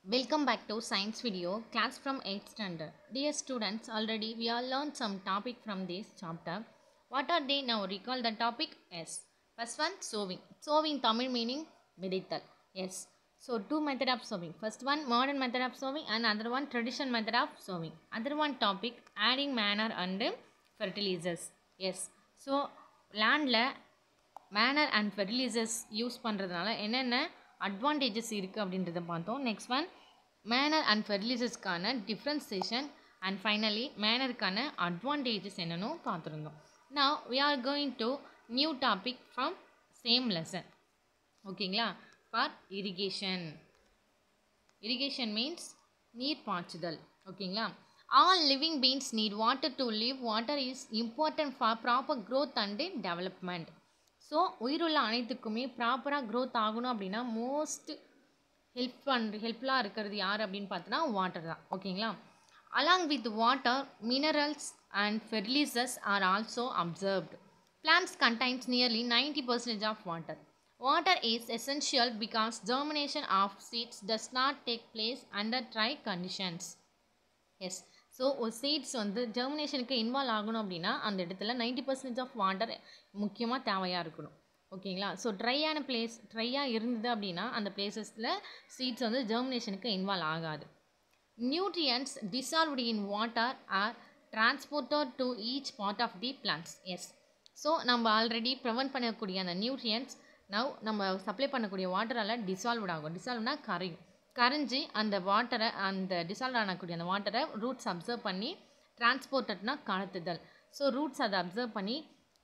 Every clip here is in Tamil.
Welcome back to science video class from 8th standard. Dear students, already we all learned some topic from this chapter. What are they now? Recall the topic? Yes. First one, sowing. Sowing Tamil meaning விதைத்தல். Yes. So two method of sowing. First one modern method of sowing and other one traditional method of sowing. Other one topic adding manure and fertilizers. Yes. So landல மேனர் அண்ட் ஃபெர்டிலைசர்ஸ் யூஸ் பண்ணுறதுனால என்னென்ன அட்வான்டேஜஸ் இருக்குது அப்படின்றத பார்த்தோம் நெக்ஸ்ட் ஒன் மேனர் அண்ட் ஃபெர்டிலைசர்ஸ்க்கான டிஃப்ரென்சேஷன் அண்ட் ஃபைனலி மேனருக்கான அட்வான்டேஜஸ் என்னன்னு பார்த்துருந்தோம் நான் we are going to new topic from same lesson ஓகேங்களா ஃபார் இரிகேஷன் இரிகேஷன் மீன்ஸ் நீர் பாய்ச்சுதல் ஓகேங்களா all living beings need water to live water is important for proper growth and development so உயிருள்ள அனைத்துக்குமே ப்ராப்பராக க்ரோத் ஆகணும் அப்படின்னா மோஸ்ட் ஹெல்ப் பண்ணுற ஹெல்ப்ஃபுல்லாக இருக்கிறது யார் அப்படின்னு பார்த்தோன்னா வாட்டர் தான் ஓகேங்களா along with water minerals and fertilizers are also observed plants contains nearly ninety percentage of water water is essential because germination of seeds does not take place under dry conditions yes so ஒரு சீட்ஸ் வந்து ஜெர்மினேஷனுக்கு இன்வால்வ் ஆகணும் அப்படின்னா அந்த இடத்துல நைன்டி பர்சன்டேஜ் ஆஃப் வாட்டர் முக்கியமாக தேவையாக இருக்கணும் ஓகேங்களா ஸோ ட்ரையான பிளேஸ் ட்ரையாக இருந்தது அப்படின்னா அந்த பிளேசஸில் சீட்ஸ் வந்து ஜெர்மினேஷனுக்கு இன்வால்வ் ஆகாது nutrients dissolved in water are transported to each part of the plants yes so நம்ம ஆல்ரெடி ப்ரிவென்ட் பண்ணக்கூடிய அந்த நியூட்ரியன்ஸ் நவ் நம்ம சப்ளை பண்ணக்கூடிய வாட்டரால் டிசால்வ்ட் ஆகும் டிசால்வ்னா கரையும் கரைஞ்சி அந்த வாட்டரை அந்த டிசால்வ் ஆனக்கூடிய அந்த வாட்டரை ரூட்ஸ் அப்சர்வ் பண்ணி டிரான்ஸ்போர்ட்டட்னா கடத்துதல் ஸோ ரூட்ஸ் அதை அப்சர்வ் பண்ணி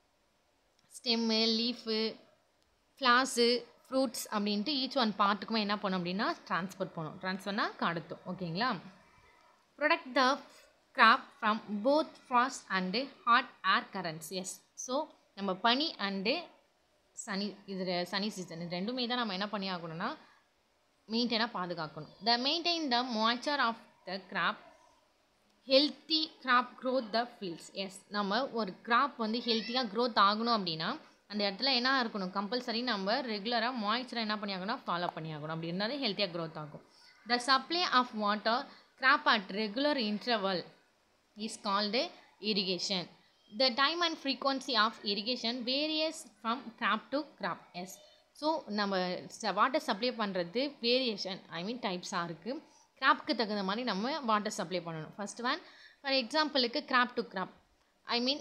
ஸ்டெம்மு லீஃபு ஃப்ளாஸு ஃப்ரூட்ஸ் அப்படின்ட்டு ஈச் ஒன் பார்ட்டுக்குமே என்ன பண்ணும் அப்படின்னா ட்ரான்ஸ்போர்ட் பண்ணும் ட்ரான்ஸ்ஃபர்னால் கடத்தும் ஓகேங்களா protect the crop from both frost and hot air currents yes so நம்ம பனி அண்டு சனி இது சனி சீசன் இது ரெண்டுமே தான் நம்ம என்ன பண்ணி ஆகணும்னா மெயின்டைனாக பாதுகாக்கணும் the maintain the moisture of the crop healthy crop growth the fields yes நம்ம ஒரு கிராப் வந்து ஹெல்த்தியாக க்ரோத் ஆகணும் அப்படின்னா அந்த இடத்துல என்ன இருக்கணும் கம்பல்சரி நம்ம ரெகுலராக மாய்ச்சரை என்ன பண்ணி ஆகணும் ஃபாலோ பண்ணி ஆகணும் அப்படி இருந்தாலே ஹெல்த்தியாக க்ரோத் ஆகும் the supply of water crop at regular interval is called irrigation the time and frequency of irrigation varies from crop to crop yes so நம்ம வாட்டர் சப்ளை பண்ணுறது வேரியேஷன் ஐ மீன் டைப்ஸாக இருக்குது கிராப்க்கு தகுந்த மாதிரி நம்ம வாட்டர் சப்ளை பண்ணணும் ஃபஸ்ட் ஒன் ஃபார் எக்ஸாம்பிளுக்கு crop to crop I mean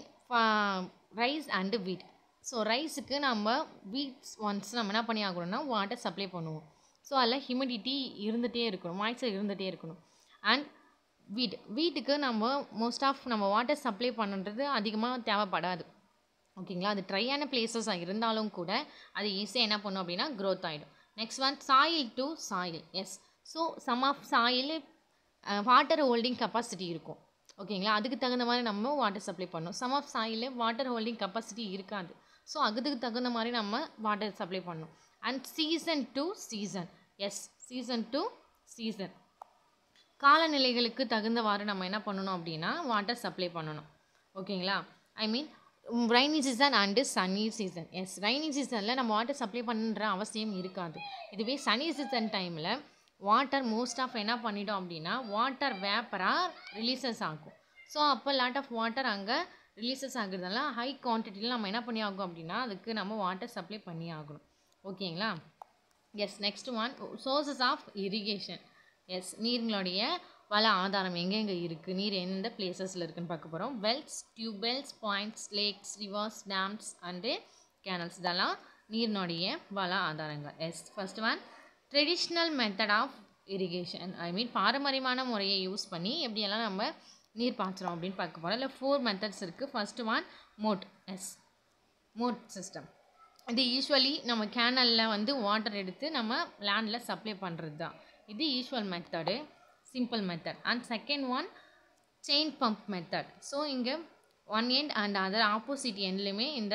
rice and wheat so ரைஸுக்கு நம்ம வீட்ஸ் ஒன்ஸ் நம்ம என்ன பண்ணி ஆகணும்னா வாட்டர் சப்ளை பண்ணுவோம் ஸோ அதில் ஹியூமிடிட்டி இருந்துகிட்டே இருக்கணும் மாய்ச்சர் இருந்துகிட்டே இருக்கணும் அண்ட் வீட் வீட்டுக்கு நம்ம மோஸ்ட் ஆஃப் நம்ம வாட்டர் சப்ளை பண்ணுறது அதிகமாக தேவைப்படாது ஓகேங்களா அது ட்ரையான பிளேசஸாக இருந்தாலும் கூட அது ஈஸியாக என்ன பண்ணும் அப்படின்னா க்ரோத் ஆகிடும் next one soil to soil yes so some of soil water holding capacity இருக்கும் ஓகேங்களா அதுக்கு தகுந்த மாதிரி நம்ம வாட்டர் சப்ளை பண்ணணும் some of soil water holding capacity இருக்காது ஸோ அதுக்கு தகுந்த மாதிரி நம்ம வாட்டர் சப்ளை பண்ணணும் and season to season yes season to season காலநிலைகளுக்கு தகுந்தவாறு நம்ம என்ன பண்ணணும் அப்படின்னா வாட்டர் சப்ளை பண்ணணும் ஓகேங்களா I mean rainy season and sunny season yes rainy சீசனில் நம்ம வாட்டர் சப்ளை பண்ணுற அவசியம் இருக்காது இதுவே சனி சீசன் டைமில் வாட்டர் மோஸ்ட் ஆஃப் என்ன பண்ணிட்டோம் அப்படின்னா வாட்டர் வேப்பராக ரிலீசஸ் ஆகும் ஸோ அப்போ லாட் ஆஃப் வாட்டர் அங்கே ரிலீசஸ் ஆகுறதுனால ஹை குவான்டிட்டியில் நம்ம என்ன பண்ணி ஆகும் அப்படின்னா அதுக்கு நம்ம வாட்டர் சப்ளை பண்ணி ஆகணும் ஓகேங்களா yes next one sources of irrigation yes நீர்களுடைய வள ஆதாரம் எங்கெங்கே இருக்குது நீர் எந்த பிளேசஸில் இருக்குதுன்னு பார்க்க போகிறோம் wells tubewells ponds lakes rivers dams and canals இதெல்லாம் நீரினுடைய வள ஆதாரங்கள் yes first one traditional method of irrigation I mean பாரம்பரியமான முறையை யூஸ் பண்ணி எப்படியெல்லாம் நம்ம நீர் பாய்ச்சுறோம் அப்படின்னு பார்க்க போகிறோம் இல்லை ஃபோர் மெத்தட்ஸ் இருக்குது first one moat yes moat system இது யூஸ்வலி நம்ம கேனலில் வந்து வாட்டர் எடுத்து நம்ம லேண்டில் சப்ளை பண்ணுறது தான் இது usual method simple method and second one chain pump method so இங்கே one end and other opposite எண்ட்லேயுமே இந்த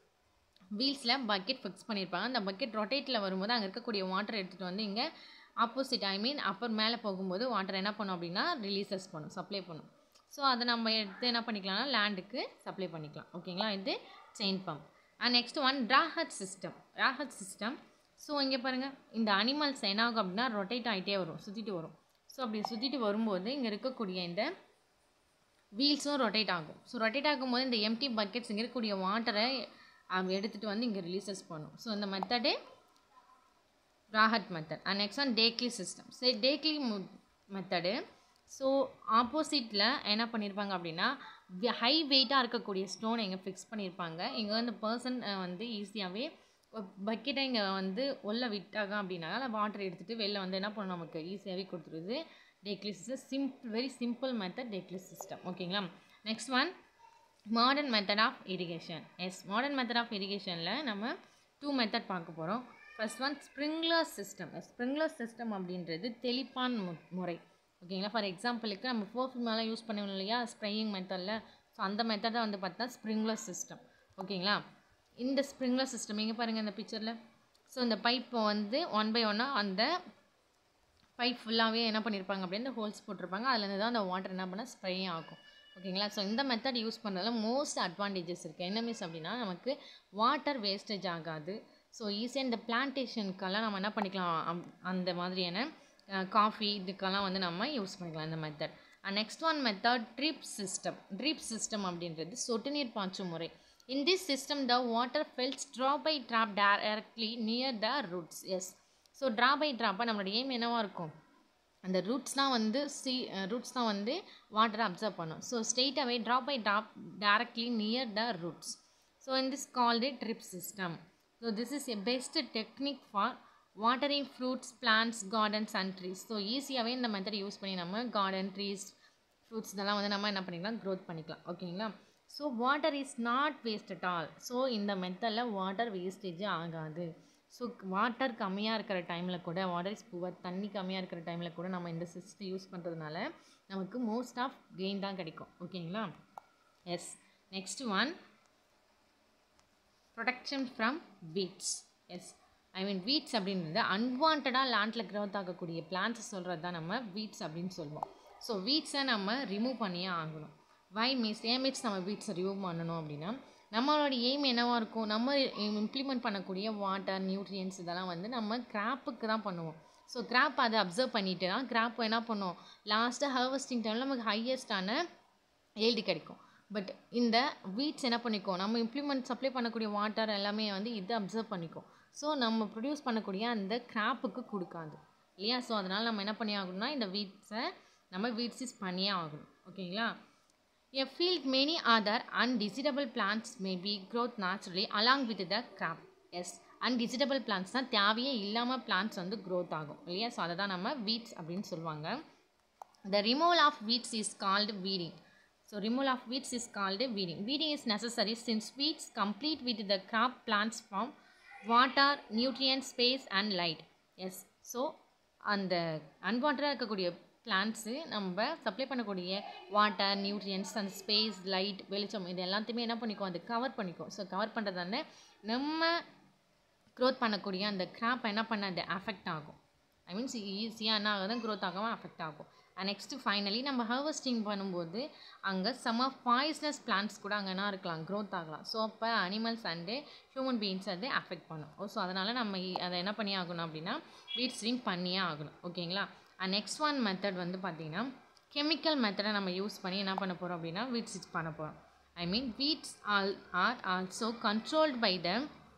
வீல்ஸில் பக்கெட் ஃபிக்ஸ் பண்ணியிருப்பாங்க அந்த பக்கெட் ரொட்டேட்டில் வரும்போது அங்கே இருக்கக்கூடிய வாட்டர் எடுத்துகிட்டு வந்து இங்கே ஆப்போசிட் ஐ மீன் அப்பர் மேலே போகும்போது வாட்டர் என்ன பண்ணும் அப்படின்னா ரிலீசஸ் பண்ணும் சப்ளை பண்ணும் ஸோ அதை நம்ம எடுத்து என்ன பண்ணிக்கலாம்னா லேண்டுக்கு சப்ளை பண்ணிக்கலாம் ஓகேங்களா இது chain pump and next one rahat system rahat system so இங்கே பாருங்கள் இந்த அனிமல்ஸ் என்ன ஆகும் அப்படின்னா ரொட்டேட் ஆகிட்டே வரும் சுற்றிட்டு வரும் ஸோ அப்படி சுற்றிட்டு வரும்போது இங்கே இருக்கக்கூடிய இந்த வீல்ஸும் ரொட்டேட் ஆகும் ஸோ ரொட்டேட் ஆகும்போது இந்த எம்டி பக்கெட்ஸ் இங்கே இருக்கக்கூடிய வாட்டரை எடுத்துகிட்டு வந்து இங்கே ரிலீசஸ் பண்ணும் ஸோ இந்த method rahat method and next one dhekli system சரி டேக்லி மெத்தடு ஸோ ஆப்போசிட்டில் என்ன பண்ணியிருப்பாங்க அப்படின்னா ஹை வெயிட்டாக இருக்கக்கூடிய ஸ்டோனை இங்கே ஃபிக்ஸ் பண்ணியிருப்பாங்க இங்கே வந்து பர்சன் வந்து ஈஸியாகவே பக்கெட்டை இங்கே வந்து உள்ள விட்டாங்க அப்படின்னா அதில் வாட்டர் எடுத்துகிட்டு வெளில வந்து என்ன பண்ணணும் நமக்கு ஈஸியாகவே கொடுத்துருது dhekli system simple very simple method dhekli system ஓகேங்களா next one modern method of irrigation yes modern method of இரிகேஷனில் நம்ம டூ மெத்தட் பார்க்க போகிறோம் first one sprinkler system sprinkler system அப்படின்றது தெளிப்பான் மு- முறை ஓகேங்களா ஃபார் எக்ஸாம்பிளுக்கு நம்ம ஃபோர்ஃபிமெல்லாம் யூஸ் பண்ணுவோம் இல்லையா ஸ்ப்ரேயிங் மெத்தடில் ஸோ அந்த மெத்தடை வந்து பார்த்தா ஸ்ப்ரிங்லர் சிஸ்டம் ஓகேங்களா இந்த ஸ்ப்ரிங்லர் சிஸ்டம் இங்கே பாருங்கள் இந்த பிக்சரில் ஸோ இந்த பைப்பை வந்து ஒன் பை ஒன்னாக அந்த பைப் ஃபுல்லாகவே என்ன பண்ணியிருப்பாங்க அப்படின்னு ஹோல்ஸ் போட்டிருப்பாங்க அதுலேருந்து தான் அந்த வாட்டர் என்ன பண்ணால் ஸ்ப்ரே ஆகும் ஓகேங்களா ஸோ இந்த மெத்தட் யூஸ் பண்ணுறதுல மோஸ்ட் அட்வான்டேஜஸ் இருக்குது என்ன மீன்ஸ் அப்படின்னா நமக்கு வாட்டர் வேஸ்டேஜ் ஆகாது ஸோ ஈஸியாக இந்த பிளான்டேஷனுக்கெல்லாம் நம்ம என்ன பண்ணிக்கலாம் அம்- அந்த மாதிரியான காஃபி இதுக்கெல்லாம் வந்து நம்ம யூஸ் பண்ணிக்கலாம் இந்த method next one method drip system drip system அப்படின்றது சொட்டு நீர் பாய்ச்சும் முறை in this system the water falls drop by drop directly near the roots yes so drop by ட்ராப்பாக நம்மளோட எய்ம் என்னவாக இருக்கும் அந்த ரூட்ஸ் தான் வந்து சி ரூட்ஸ் தான் வந்து வாட்டரை அப்சர்வ் பண்ணும் ஸோ ஸ்ட்ரெயிட்டாகவே drop by drop directly near the roots so in this called drip system so this is a best technique for watering fruits plants gardens and trees so ஈஸியாகவே இந்த மெத்தட் யூஸ் பண்ணி நம்ம கார்டன் ட்ரீஸ் ஃப்ரூட்ஸ் இதெல்லாம் வந்து நம்ம என்ன பண்ணிக்கலாம் க்ரோத் பண்ணிக்கலாம் ஓகேங்களா so water is not waste at all so இந்த மெத்தடில் வாட்டர் வேஸ்டேஜே ஆகாது ஸோ வாட்டர் கம்மியாக இருக்கிற டைமில் கூட வாட்டர் இஸ் புவர் தண்ணி கம்மியாக இருக்கிற டைமில் கூட நம்ம இந்த சிஸ்டம் யூஸ் பண்ணுறதுனால நமக்கு மோஸ்ட் ஆஃப் கெயின் தான் கிடைக்கும் ஓகேங்களா yes next one protection from weeds yes I mean weeds அப்படின்றது அன்வான்டாக லேண்டில் க்ரோத் ஆகக்கூடிய பிளான்ஸை சொல்கிறது தான் நம்ம வீட்ஸ் அப்படின்னு சொல்லுவோம் ஸோ வீட்ஸை நம்ம ரிமூவ் பண்ணியே ஆகணும் வை மீன்ஸ் ஏன் மீன்ஸ் நம்ம வீட்ஸை ரிமூவ் பண்ணணும் அப்படின்னா நம்மளோட எய்ம் என்னவாக இருக்கும் நம்ம இம்ப்ளிமெண்ட் பண்ணக்கூடிய வாட்டர் நியூட்ரியன்ஸ் இதெல்லாம் வந்து நம்ம கிராப்புக்கு தான் பண்ணுவோம் ஸோ கிராப் அதை அப்சர்வ் பண்ணிட்டு தான் கிராப் என்ன பண்ணும் லாஸ்ட்டாக ஹார்வெஸ்டிங் டைமில் நமக்கு ஹையஸ்டான yield கிடைக்கும் பட் இந்த வீட்ஸ் என்ன பண்ணிக்கும் நம்ம இம்ப்ளிமெண்ட் சப்ளை பண்ணக்கூடிய வாட்டர் எல்லாமே வந்து இது அப்சர்வ் பண்ணிக்கும் ஸோ நம்ம ப்ரொடியூஸ் பண்ணக்கூடிய அந்த கிராப்புக்கு கொடுக்காது இல்லையா ஸோ அதனால் நம்ம என்ன பண்ணி ஆகணும்னா இந்த வீட்ஸை நம்ம வீட்ஸிஸ் பண்ணியே ஆகணும் ஓகேங்களா A field many other undesirable plants may be growth naturally along with the crop. Yes undesirable plants தான் தேவையே இல்லாமல் plants வந்து growth ஆகும் இல்லையா ஸோ அதை தான் நம்ம weeds அப்படின்னு சொல்லுவாங்க The removal of weeds is called weeding. So removal of weeds is called weeding. Weeding is necessary since weeds complete with the crop plants from water, nutrient, space and light. Yes. So அந்த அன்வான்டாக இருக்கக்கூடிய பிளான்ட்ஸு நம்ம சப்ளை பண்ணக்கூடிய வாட்டர் நியூட்ரியன்ஸ் அந்த ஸ்பேஸ் லைட் வெளிச்சம் இது எல்லாத்தையுமே என்ன பண்ணிக்கும் அது கவர் பண்ணிக்கும் ஸோ கவர் பண்ணுறதால நம்ம க்ரோத் பண்ணக்கூடிய அந்த கிராப் என்ன பண்ணாது அஃபெக்ட் ஆகும் ஐ மீன்ஸ் ஈஸியாக என்ன ஆகுது க்ரோத் ஆகாமல் அஃபெக்ட் ஆகும் நெக்ஸ்ட்டு ஃபைனலி நம்ம ஹார்வெஸ்டிங் பண்ணும்போது அங்கே சம் ஆஃப் பாய்ஸ்னஸ் பிளான்ட்ஸ் கூட அங்கே என்ன இருக்கலாம் க்ரோத் ஆகலாம் ஸோ அப்போ அனிமல்ஸ் அண்டு ஹியூமன் பீயிங்ஸ் அது அஃபெக்ட் பண்ணும் ஸோ அதனால் நம்ம இ- அதை என்ன பண்ணி ஆகணும் அப்படின்னா வீட் ஸ்ட்ரீம் பண்ணியே ஆகணும் ஓகேங்களா நெக்ஸ்ட் ஒன் மெத்தட் வந்து பார்த்திங்கன்னா கெமிக்கல் மெத்தடை நம்ம யூஸ் பண்ணி என்ன பண்ண போகிறோம் அப்படின்னா வீட் ஸ்டிச் பண்ண போகிறோம் I mean weeds all are also controlled by the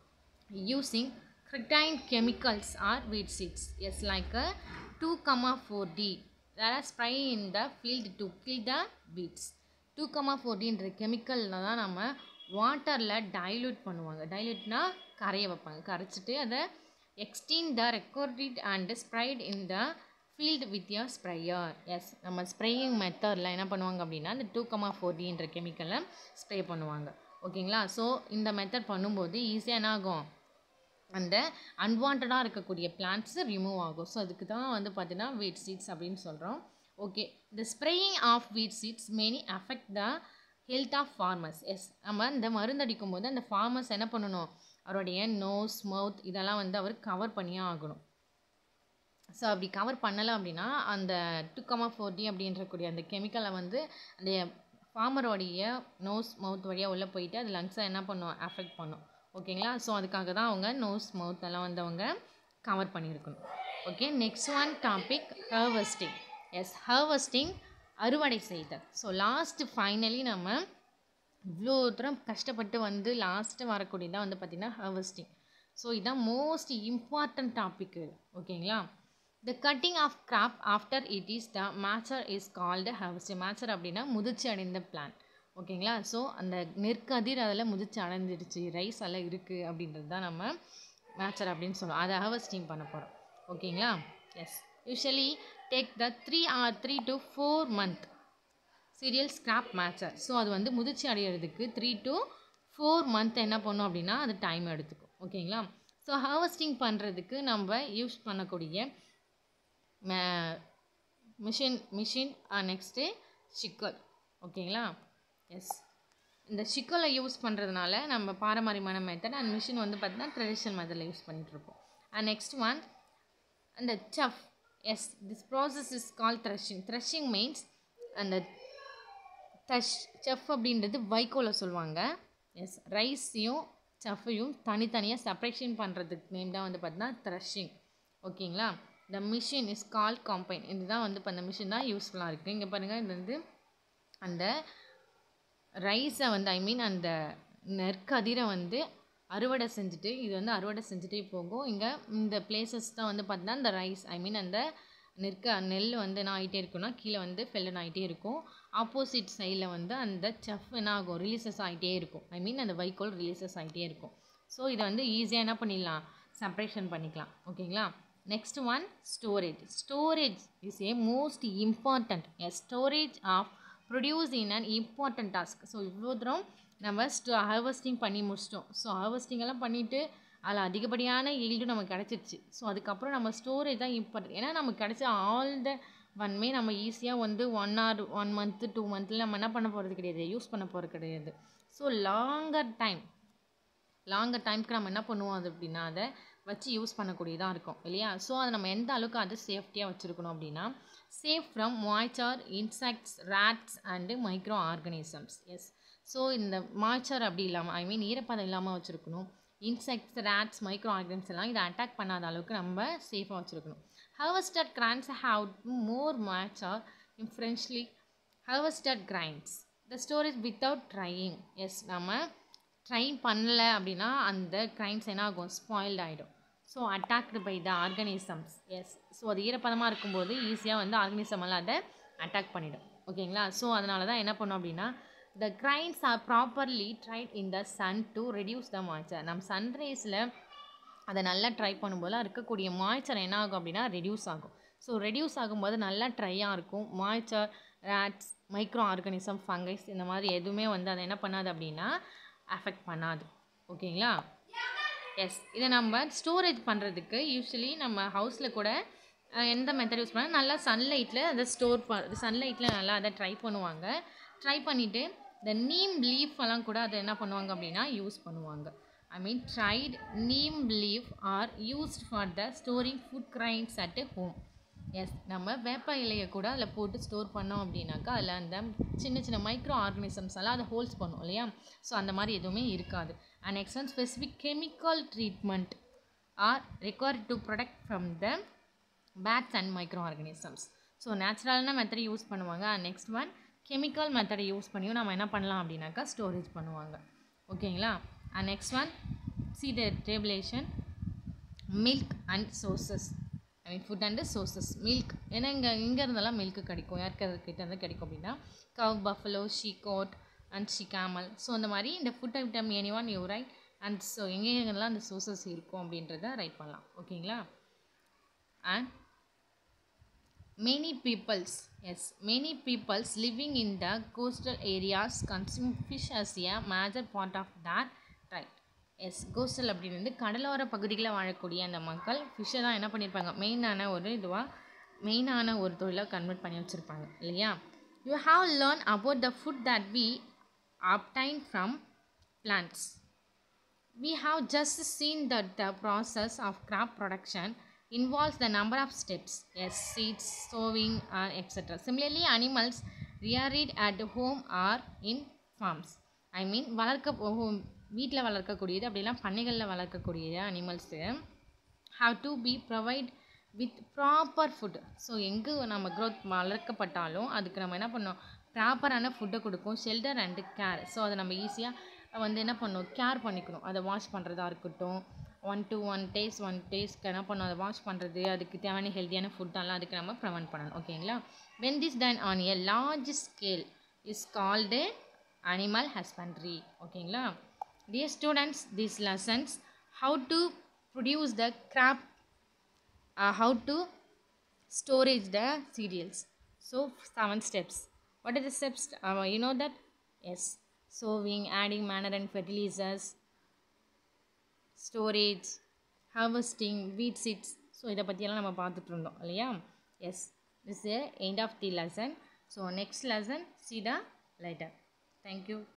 using cretin chemicals or weed seeds yes like a 2 comma 4d that are spray in the field to kill the weeds 2 comma 4dன்ற கெமிக்கலில் தான் நம்ம வாட்டரில் டைல்யூட் பண்ணுவாங்க டைல்யூட்னா கரைய வைப்பாங்க கரைச்சிட்டு அதை எக்ஸ்டீன் the recorded and sprayed in the field with your sprayer yes நம்ம ஸ்ப்ரேயிங் மெத்தடில் என்ன பண்ணுவாங்க அப்படின்னா இந்த டூ கமா ஃபோர்டின்ற கெமிக்கலை ஸ்ப்ரே பண்ணுவாங்க ஓகேங்களா ஸோ இந்த மெத்தட் பண்ணும்போது ஈஸியாக என்ன ஆகும் அந்த அன்வான்டாக இருக்கக்கூடிய பிளான்ட்ஸ் ரிமூவ் ஆகும் ஸோ அதுக்கு தான் வந்து பார்த்தீங்கன்னா வீட் சீட்ஸ் அப்படின்னு சொல்கிறோம் okay the spraying of weed seeds many affect the health of farmers yes நம்ம இந்த மருந்து அடிக்கும் போது அந்த ஃபார்மர்ஸ் என்ன பண்ணணும் அவருடைய நோஸ் மவுத் இதெல்லாம் வந்து அவர் கவர் பண்ணியே ஆகணும் ஸோ அப்படி கவர் பண்ணலை அப்படின்னா அந்த டூ கமா ஃபோர்டி அப்படின்றக்கூடிய அந்த கெமிக்கலை வந்து அந்த ஃபார்மரோடைய நோஸ் மவுத் வழியாக உள்ளே போயிட்டு அது லங்ஸை என்ன பண்ணும் அஃபெக்ட் பண்ணும் ஓகேங்களா ஸோ அதுக்காக தான் அவங்க நோஸ் மவுத் எல்லாம் வந்து அவங்க கவர் பண்ணியிருக்கணும் okay next one topic harvesting yes harvesting அறுவடை செய்தல் ஸோ லாஸ்ட்டு ஃபைனலி நம்ம இவ்வளோ தூரம் கஷ்டப்பட்டு வந்து லாஸ்ட்டு வரக்கூடியதான் வந்து பார்த்திங்கன்னா ஹர்வெஸ்டிங் ஸோ இதுதான் மோஸ்ட் இம்பார்ட்டன்ட் டாபிக் ஓகேங்களா the cutting of crop after it is the mature is called harvesting mature அப்படின்னா முதிர்ச்சி அடைந்த பிளான் ஓகேங்களா ஸோ அந்த நெற்கதிர் அதில் முதிர்ச்சி அடைஞ்சிருச்சு ரைஸ் எல்லாம் இருக்குது அப்படின்றது தான் நம்ம மேச்சர் அப்படின்னு சொல்லுவோம் அதை ஹர்வெஸ்டிங் பண்ண போகிறோம் ஓகேங்களா yes usually take the three or three to four month cereal scrap mature so அது வந்து முதிர்ச்சி அடையிறதுக்கு த்ரீ டு ஃபோர் மந்த் என்ன பண்ணோம் அப்படின்னா அது டைம் எடுத்துக்கும் ஓகேங்களா ஸோ ஹார்வெஸ்டிங் பண்ணுறதுக்கு நம்ம யூஸ் பண்ணக்கூடிய மிஷின் மிஷின் நெக்ஸ்ட்டு சிக்கல் ஓகேங்களா எஸ் இந்த சிக்கலை யூஸ் பண்ணுறதுனால நம்ம பாரம்பரியமான மெத்தட் அண்ட் மிஷின் வந்து பார்த்தீங்கன்னா ட்ரெடிஷ்னல் மெத்தடில் யூஸ் பண்ணிகிட்ருப்போம் அண்ட் நெக்ஸ்ட் ஒன் அந்த chaff yes this process is call threshing threshing means அந்த தஷ் செஃப் அப்படின்றது வைக்கோலை சொல்லுவாங்க எஸ் ரைஸையும் சஃப்பையும் தனித்தனியாக செப்பரேஷன் பண்ணுறதுக்கு நேம் தான் வந்து பார்த்தீங்கன்னா த்ரெஷிங் ஓகேங்களா the machine is call combine இதுதான் வந்து இப்போ அந்த மிஷின் தான் யூஸ்ஃபுல்லாக இருக்குது இங்கே பாருங்கள் இது வந்து அந்த ரைஸை வந்து ஐ மீன் அந்த நெற்கதிரை வந்து அறுவடை செஞ்சுட்டு இது வந்து அறுவடை செஞ்சுட்டே போகும் இங்கே இந்த பிளேசஸ் தான் வந்து பார்த்தீங்கன்னா இந்த ரைஸ் ஐ மீன் அந்த நெற்க நெல் வந்து என்ன ஆகிட்டே இருக்குன்னா கீழே வந்து ஃபெல்லன் ஆகிட்டே இருக்கும் ஆப்போசிட் சைடில் வந்து அந்த செஃப் என்ன ஆகும் ரிலீசஸ் ஆகிட்டே இருக்கும் ஐ மீன் அந்த வைக்கோல் ரிலீசஸ் ஆகிட்டே இருக்கும் ஸோ இதை வந்து ஈஸியாக என்ன பண்ணிடலாம் செப்ரேஷன் பண்ணிக்கலாம் ஓகேங்களா next one storage storage is a most important a storage of produce in an important task so இவ்வளோ தூரம் நம்ம ஸ்டோ ஹார்வெஸ்டிங் பண்ணி முடிச்சிட்டோம் ஸோ ஹார்வெஸ்டிங் எல்லாம் பண்ணிவிட்டு அதில் அதிகப்படியான ஈல்டு நமக்கு கிடச்சிருச்சு ஸோ அதுக்கப்புறம் நம்ம ஸ்டோரேஜ் தான் இம்பார்ட்டன்ட் ஏன்னா நமக்கு கிடச்ச ஆல் த ஒன்மே நம்ம ஈஸியாக வந்து one or one month two மந்த்தில் நம்ம என்ன பண்ண போகிறது கிடையாது யூஸ் பண்ண போகிறது கிடையாது ஸோ லாங்கர் டைம் லாங்கர் டைம்க்கு நம்ம என்ன பண்ணுவோம் அது அப்படின்னா அதை வச்சு யூஸ் பண்ணக்கூடியதாக இருக்கும் இல்லையா ஸோ அதை நம்ம எந்த அளவுக்கு அது சேஃப்டியாக வச்சுருக்கணும் அப்படின்னா safe from moisture insects rats and micro organisms yes so இந்த மாய்ச்சர் அப்படி இல்லாமல் ஐ மீன் ஈரப்பதம் இல்லாமல் வச்சுருக்கணும் இன்செக்ட்ஸ் ரேட்ஸ் மைக்ரோ ஆர்கன்ஸ் எல்லாம் இதை அட்டாக் பண்ணாத அளவுக்கு நம்ம சேஃபாக வச்சுருக்கணும் harvested grains have more moisture in freshly harvested grains the storage without drying yes நம்ம ட்ரை பண்ணல அப்படின்னா அந்த கிரைண்ட்ஸ் என்ன ஆகும் ஸ்பாயில்ட் ஆகிடும் so attacked by the organisms yes so அது ஈரப்பதமாக இருக்கும்போது ஈஸியாக வந்து ஆர்கனிசம் எல்லாம் அதை அட்டாக் பண்ணிடும் ஓகேங்களா ஸோ அதனால தான் என்ன பண்ணோம் அப்படின்னா the grains are properly dried in the sun to reduce the moisture நம்ம சன்ரைஸில் அதை நல்லா ட்ரை பண்ணும்போது இருக்கக்கூடிய மாய்ச்சர் என்ன ஆகும் அப்படின்னா ரெடியூஸ் ஆகும் ஸோ ரெடியூஸ் ஆகும்போது நல்லா ட்ரையாக இருக்கும் moisture rats micro organism fungi இந்த மாதிரி எதுவுமே வந்து அதை என்ன பண்ணாது அப்படின்னா அஃபெக்ட் பண்ணாது ஓகேங்களா எஸ் இதை நம்ம ஸ்டோரேஜ் பண்ணுறதுக்கு யூஸ்வலி நம்ம ஹவுஸில் கூட அஹ், எந்த மெத்தட் யூஸ் பண்ணால் நல்லா சன்லைட்டில் அதை ஸ்டோர் ப சன்லைட்டில் நல்லா அதை ட்ரை பண்ணுவாங்க ட்ரை பண்ணிவிட்டு இந்த நீம் லீஃப் எல்லாம் கூட அதை என்ன பண்ணுவாங்க அப்படின்னா யூஸ் பண்ணுவாங்க I mean dried neem leaf or used for the storing food grains at home yes நம்ம வேப்ப இலையை கூட அதில் போட்டு ஸ்டோர் பண்ணோம் அப்படின்னாக்கா அதில் அந்த சின்ன சின்ன மைக்ரோ ஆர்கனிசம்ஸ் எல்லாம் அதை ஹோல்ஸ் பண்ணும் இல்லையா ஸோ அந்த மாதிரி எதுவுமே இருக்காது and next one specific chemical treatment are required to protect from the pests and micro organisms so நேச்சுரலான மெத்தட் யூஸ் பண்ணுவாங்க அண்ட் நெக்ஸ்ட் ஒன் கெமிக்கல் மெத்தடை யூஸ் பண்ணியும் நம்ம என்ன பண்ணலாம் அப்படின்னாக்கா ஸ்டோரேஜ் பண்ணுவாங்க ஓகேங்களா and next one see the tabulation milk and sources I mean food and sources milk ஏன்னா இங்கே இங்கே இருந்தெல்லாம் மில்க் கிடைக்கும் யாருக்கிட்ட இருந்து கிடைக்கும் அப்படின்னா cow buffalo sheep goat and she camel so அந்த மாதிரி இந்த food item any one you write and so எங்கெங்கெல்லாம் அந்த சோர்சஸ் இருக்கும் அப்படின்றத ரைட் பண்ணலாம் ஓகேங்களா and many peoples yes many peoples living in the coastal areas consume fish as a major part of their diet yes coastal அப்படின்னு வந்து கடலோர பகுதிகளில் வாழக்கூடிய அந்த மக்கள் ஃபிஷ்ஷை தான் என்ன பண்ணியிருப்பாங்க மெயினான ஒரு இதுவாக மெயினான ஒரு தொழிலாக கன்வெர்ட் பண்ணி வச்சுருப்பாங்க இல்லையா you have learn about the food that we obtain from plants we have just seen that the process of crop production involves the number of steps yes seeds sowing uh, etc similarly animals reared at home or in farms i mean வளர்க்க வீட்டில் வளர்க்கக்கூடியது அப்படிலாம் பண்ணைகளில் வளர்க்கக்கூடியது animals have to be provide with proper food so எங்கே நம்ம க்ரோத் வளர்க்கப்பட்டாலும் அதுக்கு நம்ம என்ன பண்ணோம் ப்ராப்பரான ஃபுட்டை கொடுக்கும் ஷெல்டர் அண்டு கேர் ஸோ அதை நம்ம ஈஸியாக வந்து என்ன பண்ணணும் கேர் பண்ணிக்கணும் அதை வாஷ் பண்ணுறதா இருக்கட்டும் one two one days one டேஸ்க்கு என்ன பண்ணணும் அதை வாஷ் பண்ணுறது அதுக்கு தேவையான ஹெல்த்தியான ஃபுட்டெல்லாம் அதுக்கு நம்ம ப்ரிவெண்ட் பண்ணணும் ஓகேங்களா when this done on a large scale is called animal husbandry ஓகேங்களா dear students these lessons how to produce the crop uh, how to storage the cereals so seven steps what are the steps uh, you know that yes sowing adding manure and fertilizers storage harvesting wheat seeds so இதை பற்றியெல்லாம் நம்ம பார்த்துட்டு இருந்தோம் இல்லையா yes this end of the lesson so next lesson see the lighter thank you